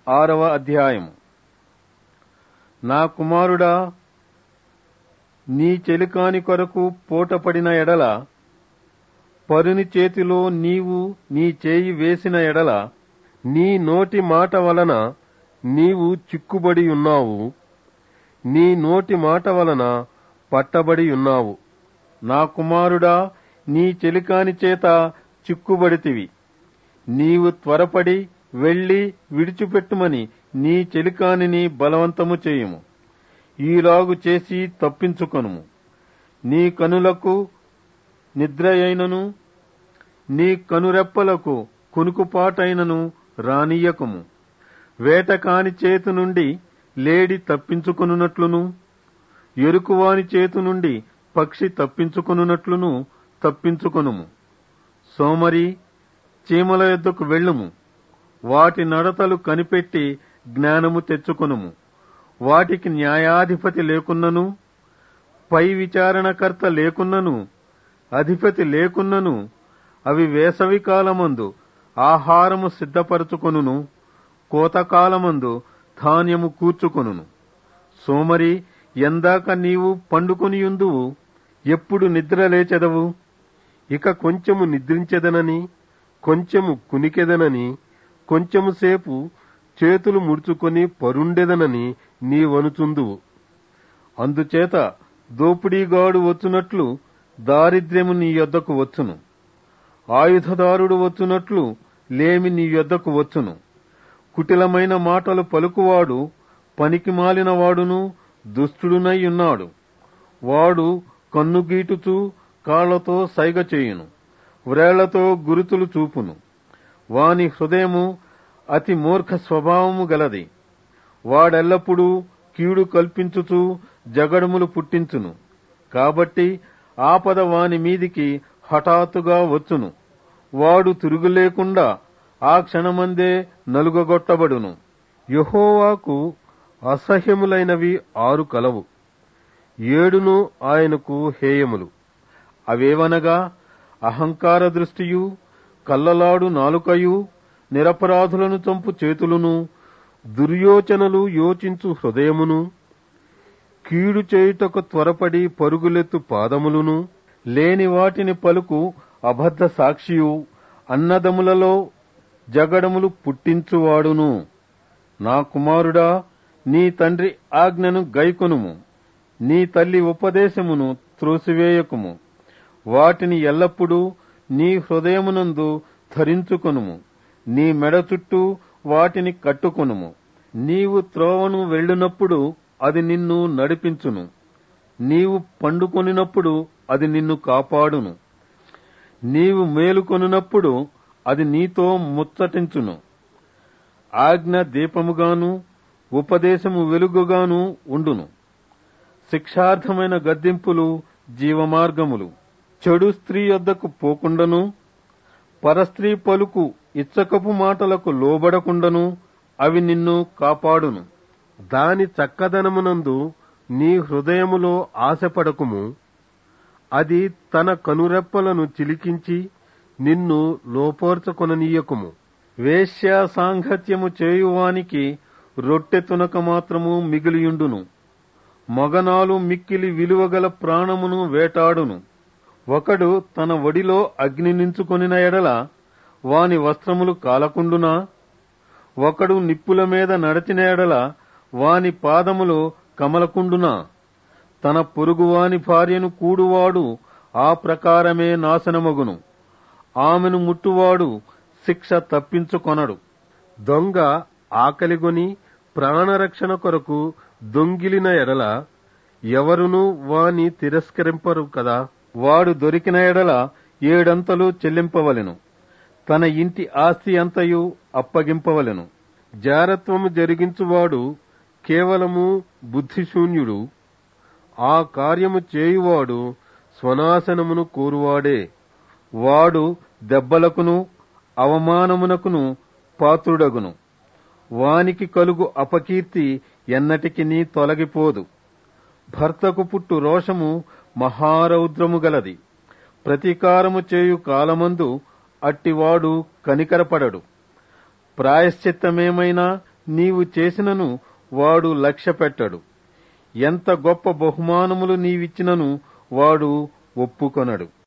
ఆరవ అధ్యాయము నా కుమారుడా నీ చెలికాని కొరకు పూటపడిన ఎడల పరుని చేతిలో నీవు నీ చేయి వేసిన ఎడల నీ నోటి మాట వలన నీవు చిక్కుబడి ఉన్నావు నీ నోటి మాట వలన పట్టబడి ఉన్నావు నా కుమారుడా నీ చెలికాని చేత చిక్కుబడితివి నీవు త్వరపడి వెళ్లి విడిచిపెట్టుమని నీ చెలికానిని బలవంతము చేయుము ఈలాగు చేసి తప్పించుకొనుము నీ కనులకు నిద్రయైనను నీ కనురెప్పలకు కునుకుపాటైనను రానియకము వేటకాని చేతు నుండి లేడి తప్పించుకొనున్నట్లును ఎరుకువాని చేతు నుండి పక్షి తప్పించుకొనున్నట్లును తప్పించుకొనుము సోమరి చీమల యొద్దకు వెళ్ళుము వాటి నడతలు కనిపెట్టి జ్ఞానము తెచ్చుకొనుము వాటికి న్యాయాధిపతి లేకున్నను పై విచారణకర్త లేకున్నను అధిపతి లేకున్నను అవి వేసవి కాలమందు ఆహారము సిద్ధపరచుకొనును కోతకాలమందు ధాన్యము కూర్చుకొనును సోమరి ఎందాక నీవు పండుకొనియుందువు ఎప్పుడు నిద్ర లేచెదవు ఇక కొంచెము నిద్రించెదనని కొంచెము కునికెదనని కొంచెము సేపు చేతులు ముడుచుకొని పరుండెదనని నీవనుచుందువు అందుచేత దోపిడీగాడు వచ్చునట్లు దారిద్ర్యము నీ యొద్దకు వచ్చును ఆయుధదారుడు వచ్చునట్లు లేమి నీ యొద్దకు వచ్చును కుటిలమైన మాటలు పలుకువాడు పనికి మాలిన వాడును దుష్టుడునై ఉన్నాడు వాడు కన్నుగీటుచూ కాళ్లతో సైగ చేయును వ్రేళ్లతో గురుతులు చూపును వాని హృదయము అతి మూర్ఖ స్వభావము గలది వాడెల్లప్పుడూ కీడు కల్పించుచూ జగడములు పుట్టించును కాబట్టి ఆపద వాని మీదికి హఠాత్తుగా వచ్చును వాడు తిరుగులేకుండా ఆ క్షణమందే నలుగగొట్టబడును యహోవాకు అసహ్యములైనవి ఆరు కలవు ఏడును ఆయనకు హేయములు అవేవనగా అహంకార దృష్టియు కల్లలాడు నాలుకయు నిరపరాధులను చంపు చేతులును దుర్యోచనలు యోచించు హృదయమును కీడు చేయుటకు త్వరపడి పరుగులెత్తు పాదములును లేని వాటిని పలుకు అబద్ధ సాక్షియు అన్నదములలో జగడములు పుట్టించువాడును నా కుమారుడా నీ తండ్రి ఆజ్ఞను గైకొనుము నీ తల్లి ఉపదేశమును త్రోసివేయకుము వాటిని ఎల్లప్పుడూ నీ హృదయమునందు ధరించుకొనుము నీ మెడ చుట్టూ వాటిని కట్టుకొనుము నీవు త్రోవను వెళ్ళినప్పుడు అది నిన్ను నడిపించును నీవు పండుకొనినప్పుడు అది నిన్ను కాపాడును నీవు మేలుకొనినప్పుడు అది నీతో ముచ్చటించును ఆజ్ఞ దీపముగాను ఉపదేశము వెలుగుగాను ఉండును శిక్షార్థమైన గద్దింపులు జీవమార్గములు చెడు స్త్రీ యొద్దకు పోకుండను పరస్త్రీ పలుకు ఇచ్చకపు మాటలకు లోబడకుండను అవి నిన్ను కాపాడును దాని చక్కదనమునందు నీ హృదయములో ఆశపడకుము అది తన కనురెప్పలను చిలికించి నిన్ను లోపోర్చకొననీయకుము వేశ్య సాంగత్యము చేయువానికి రొట్టె తునక మాత్రము మిగిలియుండును మగనాలు మిక్కిలి విలువగల ప్రాణమును వేటాడును ఒకడు తన ఒడిలో అగ్ని నించుకొనిన ఎడల వాని వస్త్రములు కాలకుండునా ఒకడు నిప్పుల మీద నడచిన ఎడల వాని పాదములు కమలకుండునా తన పొరుగువాని భార్యను కూడువాడు ఆ ప్రకారమే నాశనమగును ఆమెను ముట్టువాడు శిక్ష తప్పించుకొనడు దొంగ ఆకలిగొని ప్రాణరక్షణ కొరకు దొంగిలిన ఎడల ఎవరునూ వాని తిరస్కరింపరు కదా వాడు దొరికిన ఎడల ఏడంతలు చెల్లింపవలెను తన ఇంటి ఆస్తి అంతయు అప్పగింపవలెను జారత్వము జరిగించువాడు కేవలము బుద్ధిశూన్యుడు ఆ కార్యము చేయువాడు స్వనాశనమును కోరువాడే వాడు దెబ్బలకును అవమానమునకును పాత్రుడగును వానికి కలుగు అపకీర్తి ఎన్నటికి తొలగిపోదు భర్తకు పుట్టు రోషము మహారౌద్రము గలది ప్రతీకారము చేయు కాలమందు అట్టివాడు కనికరపడడు ప్రాయశ్చిత్తమేమైనా నీవు చేసినను వాడు లక్ష్య పెట్టడు ఎంత గొప్ప బహుమానములు నీవిచ్చినను వాడు ఒప్పుకొనడు